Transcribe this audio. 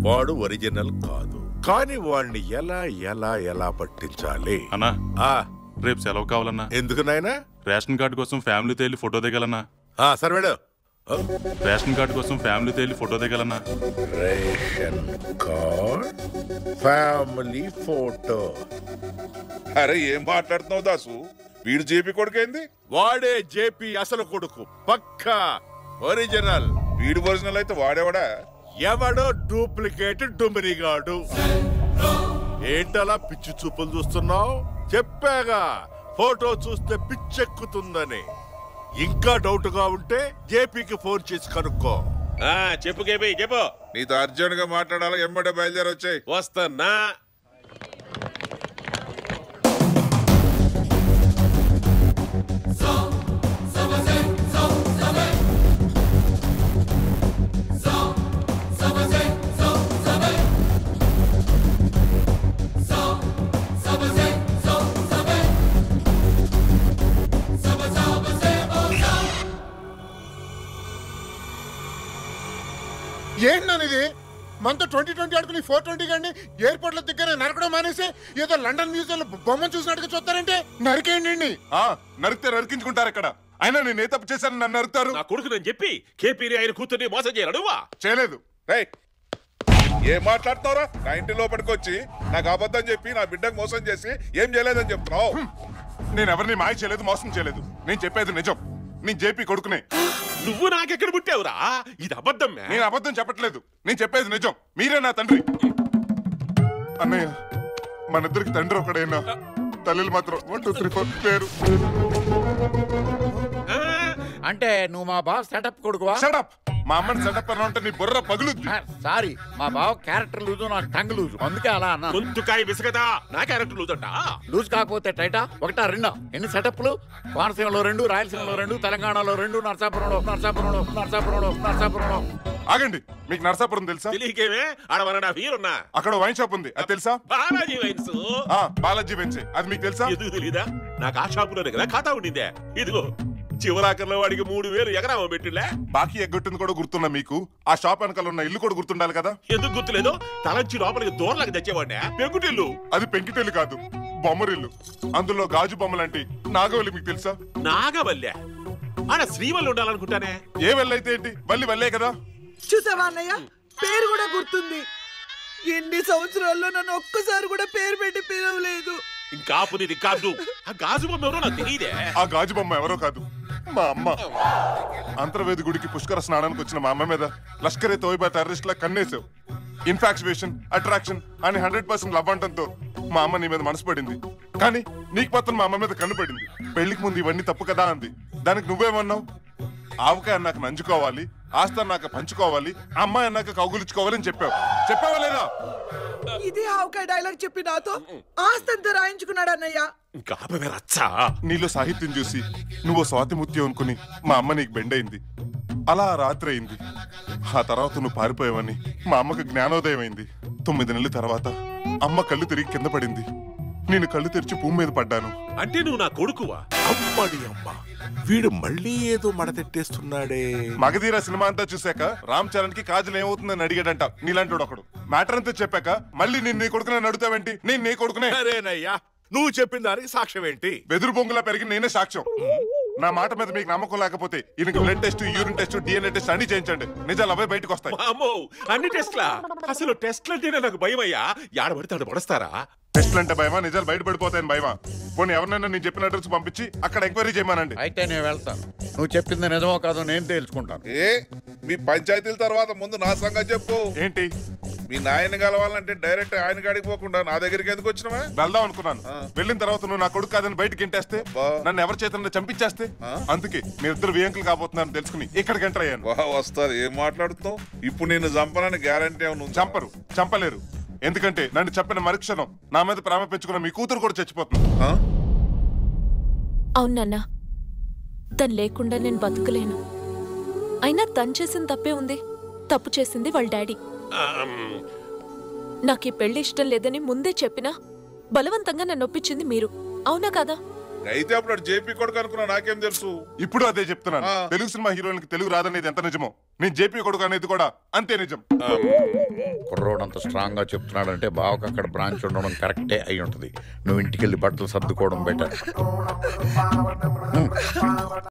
వాడు ఒరిజినల్ కాదు కానీ వాడిని ఎలా ఎలా ఎలా పట్టించాలి అన్నా ఆ రేపు సెలవు కావాలన్నా ఎందుకు నాయనా రేషన్ కార్డు కోసం ఫ్యామిలీతో వెళ్ళి ఫోటో దిగాలన్నా ఆ, సరే మేడం ఆ, రేషన్ కార్డు కోసం ఫ్యామిలీతో వెళ్ళి ఫోటో దిగాలన్నా రేషన్ కార్డ్ ఫ్యామిలీ ఫోటో అరే ఏం మాట్లాడుతున్నావు దాసు వీడు జేపీ కొడుకేంది వాడే జేపీ అసలు కొడుకు పక్కా ఒరిజినల్ వీడు ఒరిజినల్ అయితే వాడేవాడా ఎవడో డూప్లికేట్ డుమిరిగాడు ఏంటలా పిచ్చి చూపులు చూస్తున్నావు చెప్పాగా ఫోటో చూస్తే పిచ్చెక్కుతుందని ఇంకా డౌట్ గా ఉంటే జేపీకి ఫోన్ చేసి కనుక్కో ఆ చెప్పు కేపీ చెప్పు నీతో అర్జెంట్ గా మాట్లాడాలి ఎమ్మటే బయలుదేరి వచ్చాయి వస్తున్నా ఏంటన్నాను ఇది మనతో ట్వంటీ ట్వంటీ ఆడుకుని ఫోర్ ట్వంటీ కానీ ఎయిర్పోర్ట్ లో దగ్గర నరకడం మానేసి ఏదో లండన్ మ్యూజియం లో బొమ్మ చూసినట్టుగా చూస్తారంటే నరికేయండి ఆ నరికితే నరికించుకుంటారు ఇక్కడ అయినా నేను ఏ తప్పు చేశాను నన్ను నరుకుతారు నా కొడుకునని చెప్పి కేపీని ఆయన కూతుర్ని మోసం చేయరా నువ్వా చేయలేదు రేయ్ ఏం మాట్లాడుతున్నావురా నా ఇంటి లోపలికి వచ్చి నాకు అబద్ధం చెప్పి నా బిడ్డకు మోసం చేసి ఏం చేయలేదని చెప్తున్నావు నేను ఎవరిని మాయ చేయలేదు మోసం చేయలేదు నేను చెప్పేది నిజం నేను జేపీ కొడుకునే నువ్వు నాకెక్కడ పుట్టావురా ఇది అబద్ధం మ్యా. నేను అబద్ధం చెప్పట్లేదు నేను చెప్పేది నిజం మీరే నా తండ్రి అన్నయ్య మన ఇద్దరికి తండ్రి ఒకడైనా తల్లిలు మాత్రం వన్ టూ త్రీ ఫోర్ పేరు ఆ, అంటే నువ్వు మా బావ సెటప్ కొడుకువా షడప్ మా అమ్మని సెటప్ అన్న ఉంటే నీ బుర్ర పగులుద్ది సారీ మా బావ క్యారెక్టర్ లూజు నాకు టంగ్ లూజు అందుకే అలా అన్నా గొంతుకాయ విసగదా నా క్యారెక్టర్ లూదంట లూజ్ కాకపోతే టైటా ఒకటా రెండా ఎన్ని సెటప్లు కోనసీమలో రెండు రాయలసీమలో రెండు తెలంగాణలో రెండు నరసాపురంలో నరసాపురంలో నరసాపురంలో నరసాపురంలో ఆగండి మీకు నరసాపురం తెలుసా తెలియకేమే ఆడవన నా వీరున్నా అక్కడ వైన్ షాప్ ఉంది అది తెలుసా బాలాజీ వైన్స్ ఆ బాలాజీ వెంచే అది మీకు తెలుసా ఎందుకు తెలీదా నాకు ఆ షాపులోనే కదా ఖాతా ఉండిందే ఇదిగో చివరాకర్లో వాడికి మూడు వేలు ఎగరామో పెట్టిలే బాకీ ఎగ్గొట్టింది కూడా గుర్తున్నా మీకు ఆ షాప్ వెనకాల ఉన్న ఇల్లు కూడా గుర్తుండాలి కదా ఎందుకు గుర్తులేదు తలంచి లోపలికి దూరలకు తెచ్చేవాడినే పెంకుటిల్లు అది పెంకిటేలు కాదు బొమ్మరిల్లు అందులో గాజు బొమ్మలాంటి నాగవల్లి మీకు తెలుసా నాగవల్లె ఆడ శ్రీవల్లి ఉండాలనుకుంటానే ఏ వెళ్ళైతే ఏంటి వల్లి వల్లే కదా చూసావా అన్నయ్య పేరు కూడా గుర్తుంది ఎన్ని సంవత్సరాల్లో నన్ను ఒక్కసారి కూడా పేరు పెట్టి పిలవలేదు ఇంకా పునిది కాదు ఆ గాజు బొమ్మ ఎవరో నాకు తెలియదే ఆ గాజు బొమ్మ ఎవరో కాదు మా అమ్మ అంతర్వేది గుడికి పుష్కర స్నానానికి వచ్చిన మా అమ్మ మీద లష్కరే తోయిబా టెర్రరిస్ట్ లా కన్నేసావు ఇన్ఫాక్చువేషన్ అట్రాక్షన్ అని హండ్రెడ్ పర్సెంట్ లవ్ అంటంతో మా అమ్మ నీ మీద మనసు పడింది కానీ నీకు మాత్రం మా అమ్మ మీద కన్ను పడింది పెళ్లికి ముందు ఇవన్నీ తప్పు కదా అంది దానికి నువ్వేమన్నావు ఆవకాయ అన్నాక నంచుకోవాలి ఆస్తి అన్నాక పంచుకోవాలి అమ్మాయి అన్నాక కౌగులించుకోవాలని చెప్పావు చెప్పావా లేదా ఇది ఆవకాయ డైలాగ్ చెప్పి నాతో ఆస్తంతా రాయించుకున్నాడు అన్నయ్య ఇంకా ఆపవే రచ్చా నీలో సాహిత్యం చూసి నువ్వు స్వాతి ముత్యం అనుకుని మా అమ్మ నీకు బెండైంది అలా ఆ రాత్రి అయింది ఆ తర్వాత నువ్వు పారిపోయావని మా అమ్మకు జ్ఞానోదయం అయింది తొమ్మిది నెలల తర్వాత అమ్మ కళ్ళు తిరిగి కింద పడింది నేను కళ్ళు తెరిచి భూమి మీద పడ్డాను అంటే నువ్వు నా కొడుకువా అమ్మడి అమ్మ వీడు మళ్ళీ ఏదో మడతెట్టేస్తున్నాడే మగధీర సినిమా అంతా చూశాక రామ్ చరణ్ కి కాజల్ ఏమవుతుందని అడిగాడంట నీలాంటి ఒకడు మ్యాటర్ అంతా చెప్పాక మళ్ళీ నేను నీ కొడుకునే అడుగుతావేంటి నేను నీ కొడుకునే సరేనయ్యా నువ్వు చెప్పిన దానికి సాక్ష్యం ఏంటి వెదురు బొంగులా పెరిగి నేనే సాక్ష్యం నా మాట మీద మీకు నమ్మకం లేకపోతే ఈయనకి blood test urine test DNA test అన్ని చేయించండి నిజాలు అవే బయటకు వస్తాయి అమ్మో అన్ని టెస్ట్లా అసలు టెస్ట్లు అంటేనే నాకు భయం అయ్యా యాడ పడితే ఆడ పడస్తారా టెస్ట్లు అంటే భయమా నిజాలు బయటపడిపోతాయని భయమా పోనీ ఎవరినైనా నేను చెప్పిన అడ్రస్ పంపించి అక్కడ ఎంక్వైరీ చేయమనండి అయితే నేను వెళ్తాను నువ్వు చెప్పింది నిజమో కాదో నేను తెలుసుకుంటాను ఏ మీ పంచాయతీల తర్వాత ముందు నా సంగతి చెప్పు ఏంటి మీ నాయన కలవాలంటే డైరెక్ట్ ఆయన కాడికి పోకుండా నా దగ్గరికి ఎందుకు వచ్చినవా వెళ్దాం అనుకున్నాను వెళ్ళిన తర్వాత నువ్వు నా కొడుకు కాదని బయటకి ఇంటేస్తే బా. నన్ను ఎవరి చేత చంపించేస్తే అందుకే మీరిద్దరు వియంకులు కాబోతున్నారని తెలుసుకుని ఇక్కడికి ఎంటర్ అయ్యాను వా వస్తారు ఏం మాట్లాడుతున్నావు ఇప్పుడు నేను చంపనని గ్యారంటీ ఏమైనా ఉందా? చంపరు చంపలేరు ఎందుకంటే నన్ను చెప్పిన మరుక్షణం నా మీద ప్రేమ పెంచుకున్న మీ కూతురు కూడా చచ్చిపోతుంది ఆ? అవునన్నా తను లేకుండా నేను బతకలేను అయినా తను చేసిన తప్పే ఉంది తప్పు చేసింది వాళ్ళ డాడీ ఆమ్, నాకు ఈ పెళ్లి ఇష్టం లేదని ముందే చెప్పినా బలవంతంగా నన్ను ఒప్పించింది మీరు అవునా కదా అయితే అప్పుడు జేపీ కొడుకు అనుకున్నా నాకేం తెలుసు ఇప్పుడు అదే చెప్తున్నాను ఆ. తెలుగు సినిమా హీరోయిన్కి తెలుగు రాదనేది ఎంత నిజమో నేను జేపీ కొడుకు అనేది కూడా అంతే నిజం కుర్రోడు అంత స్ట్రాంగ్ గా చెప్తున్నాడంటే బావకు అక్కడ బ్రాంచ్ ఉండడం కరెక్టే అయి ఉంటది నువ్వు ఇంటికి వెళ్ళి బట్టలు సర్దుకోవడం బెటర్